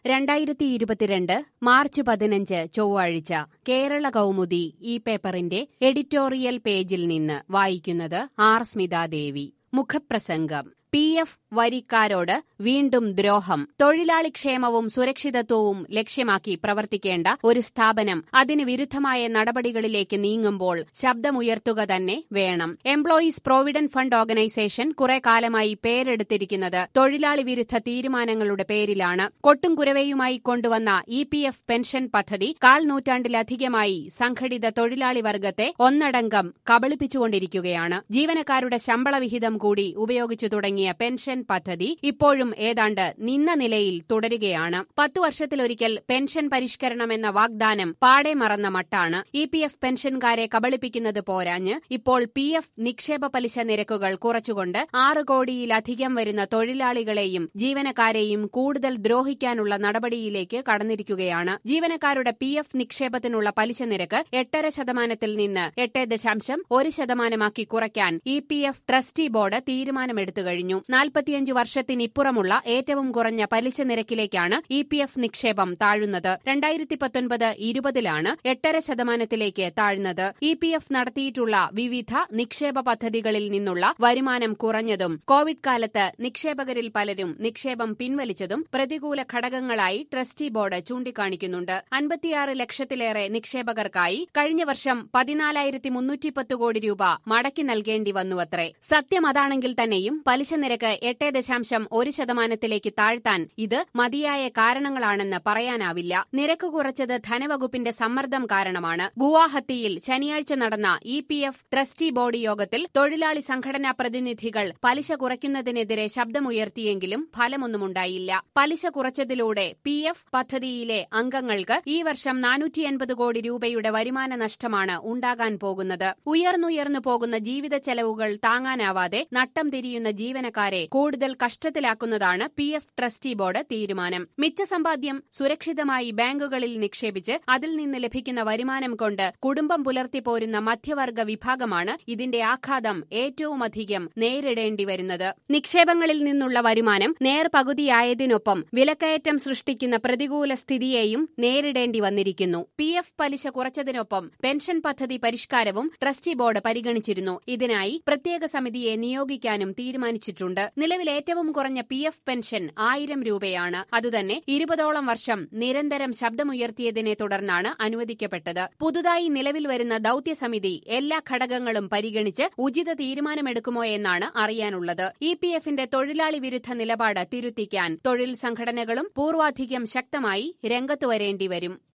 രണ്ടായിരത്തി ഇരുപത്തിരണ്ട് മാർച്ച് പതിനഞ്ച് ചൊവ്വാഴ്ച കേരള കൗമുദി ഈ പേപ്പറിന്റെ എഡിറ്റോറിയൽ പേജിൽ നിന്ന് വായിക്കുന്നത് ആർ സ്മിതാദേവി മുഖപ്രസംഗം പി എഫ് വരിക്കാരോട് വീണ്ടും ദ്രോഹം തൊഴിലാളി ക്ഷേമവും സുരക്ഷിതത്വവും ലക്ഷ്യമാക്കി പ്രവർത്തിക്കേണ്ട ഒരു സ്ഥാപനം അതിന് വിരുദ്ധമായ നടപടികളിലേക്ക് നീങ്ങുമ്പോൾ ശബ്ദമുയർത്തുക തന്നെ വേണം എംപ്ലോയീസ് പ്രോവിഡന്റ് ഫണ്ട് ഓർഗനൈസേഷൻ കുറെ കാലമായി പേരെടുത്തിരിക്കുന്നത് തൊഴിലാളി വിരുദ്ധ തീരുമാനങ്ങളുടെ പേരിലാണ് കൊട്ടും കുരവയുമായി കൊണ്ടുവന്ന ഇ പി എഫ് പെൻഷൻ പദ്ധതി കാൽ നൂറ്റാണ്ടിലധികമായി സംഘടിത തൊഴിലാളി വർഗത്തെ ഒന്നടങ്കം കബളിപ്പിച്ചുകൊണ്ടിരിക്കുകയാണ് ജീവനക്കാരുടെ ശമ്പള വിഹിതം കൂടി ഉപയോഗിച്ചു തുടങ്ങിയ പെൻഷൻ പദ്ധതി ഇപ്പോഴും ഏതാണ്ട് നിന്ന നിലയിൽ തുടരുകയാണ് പത്തു വർഷത്തിലൊരിക്കൽ പെൻഷൻ പരിഷ്കരണമെന്ന വാഗ്ദാനം പാടെ മറന്ന മട്ടാണ് ഇ പി എഫ് പെൻഷൻകാരെ കബളിപ്പിക്കുന്നത് പോരാഞ്ഞ് ഇപ്പോൾ പി എഫ് നിക്ഷേപ പലിശ നിരക്കുകൾ കുറച്ചുകൊണ്ട് ആറ് കോടിയിലധികം വരുന്ന തൊഴിലാളികളെയും ജീവനക്കാരെയും കൂടുതൽ ദ്രോഹിക്കാനുള്ള നടപടിയിലേക്ക് കടന്നിരിക്കുകയാണ് ജീവനക്കാരുടെ പി എഫ് നിക്ഷേപത്തിനുള്ള പലിശ നിരക്ക് എട്ടര ശതമാനത്തിൽ നിന്ന് എട്ട് ദശാംശം ഒരു ശതമാനമാക്കി കുറയ്ക്കാൻ E P F trustee board തീരുമാനമെടുത്തു കഴിഞ്ഞു നാൽപ്പത്തിയഞ്ച് വർഷത്തിനിപ്പുറമുള്ള ഏറ്റവും കുറഞ്ഞ പലിശ നിരക്കിലേക്കാണ് ഇ പി എഫ് നിക്ഷേപം താഴുന്നത് രണ്ടായിരത്തി പത്തൊൻപത് ഇരുപതിലാണ് എട്ടര ശതമാനത്തിലേക്ക് താഴ്ന്നത് ഇ പി എഫ് നടത്തിയിട്ടുള്ള വിവിധ നിക്ഷേപ പദ്ധതികളിൽ നിന്നുള്ള വരുമാനം കുറഞ്ഞതും കോവിഡ് കാലത്ത് നിക്ഷേപകരിൽ പലരും നിക്ഷേപം പിൻവലിച്ചതും പ്രതികൂല ഘടകങ്ങളായി ട്രസ്റ്റി ബോർഡ് ചൂണ്ടിക്കാണിക്കുന്നുണ്ട് അൻപത്തിയാറ് ലക്ഷത്തിലേറെ നിക്ഷേപകർക്കായി കഴിഞ്ഞ വർഷം പതിനാലായിരത്തി മുന്നൂറ്റിപ്പത്ത് കോടി രൂപ മടക്കി നൽകേണ്ടി വന്നുവത്രേ സത്യം അതാണെങ്കിൽ തന്നെയും പലിശ നിരക്ക് എട്ട് ദശാംശം ഒരു ശതമാനത്തിലേക്ക് താഴ്ത്താൻ ഇത് മതിയായ കാരണങ്ങളാണെന്ന് പറയാനാവില്ല നിരക്ക് കുറച്ചത് ധനവകുപ്പിന്റെ സമ്മർദ്ദം കാരണമാണ് ഗുവാഹത്തിയിൽ ശനിയാഴ്ച നടന്ന E P F trustee board യോഗത്തിൽ തൊഴിലാളി സംഘടനാ പ്രതിനിധികൾ പലിശ കുറയ്ക്കുന്നതിനെതിരെ ശബ്ദമുയർത്തിയെങ്കിലും ഫലമൊന്നുമുണ്ടായില്ല പലിശ കുറച്ചതിലൂടെ പി എഫ് പദ്ധതിയിലെ അംഗങ്ങൾക്ക് ഈ വർഷം നാനൂറ്റി എൺപത് കോടി രൂപയുടെ വരുമാന നഷ്ടമാണ് ഉണ്ടാകാൻ പോകുന്നത് ഉയർന്നുയർന്നു പോകുന്ന ജീവിത ചെലവുകൾ താങ്ങാനാവാതെ നട്ടം തിരിയുന്ന ജീവനക്കാരെ കൂടുതൽ കഷ്ടത്തിലാക്കുന്നതാണ് പി എഫ് ട്രസ്റ്റി ബോർഡ് തീരുമാനം മിച്ച സമ്പാദ്യം സുരക്ഷിതമായി ബാങ്കുകളിൽ നിക്ഷേപിച്ച് അതിൽ നിന്ന് ലഭിക്കുന്ന വരുമാനം കൊണ്ട് കുടുംബം പുലർത്തിപ്പോരുന്ന മധ്യവർഗ വിഭാഗമാണ് ഇതിന്റെ ആഘാതം ഏറ്റവുമധികം നേരിടേണ്ടി വരുന്നത് നിക്ഷേപങ്ങളിൽ നിന്നുള്ള വരുമാനം നേർപകുതിയായതിനൊപ്പം വിലക്കയറ്റം സൃഷ്ടിക്കുന്ന പ്രതികൂല സ്ഥിതിയെയും നേരിടേണ്ടി വന്നിരിക്കുന്നു പി എഫ് പലിശ കുറച്ചതിനൊപ്പം പെൻഷൻ പദ്ധതി പരിഷ്കാരവും ട്രസ്റ്റി ബോർഡ് പരിഗണിച്ചിരുന്നു ഇതിനായി പ്രത്യേക സമിതിയെ നിയോഗിക്കാനും തീരുമാനിച്ചിട്ടുണ്ട് നിലവിൽ ഏറ്റവും കുറഞ്ഞ പി എഫ് പെൻഷൻ ആയിരം രൂപയാണ് അതുതന്നെ ഇരുപതോളം വർഷം നിരന്തരം ശബ്ദമുയർത്തിയതിനെ തുടർന്നാണ് അനുവദിക്കപ്പെട്ടത് പുതുതായി നിലവിൽ വരുന്ന ദൌത്യസമിതി എല്ലാ ഘടകങ്ങളും പരിഗണിച്ച് ഉചിത തീരുമാനമെടുക്കുമോ എന്നാണ് അറിയാനുള്ളത് ഇ പി എഫിന്റെ തൊഴിലാളി വിരുദ്ധ നിലപാട് തിരുത്തിക്കാൻ തൊഴിൽ സംഘടനകളും പൂർവാധികം ശക്തമായി രംഗത്തുവരേണ്ടി വരും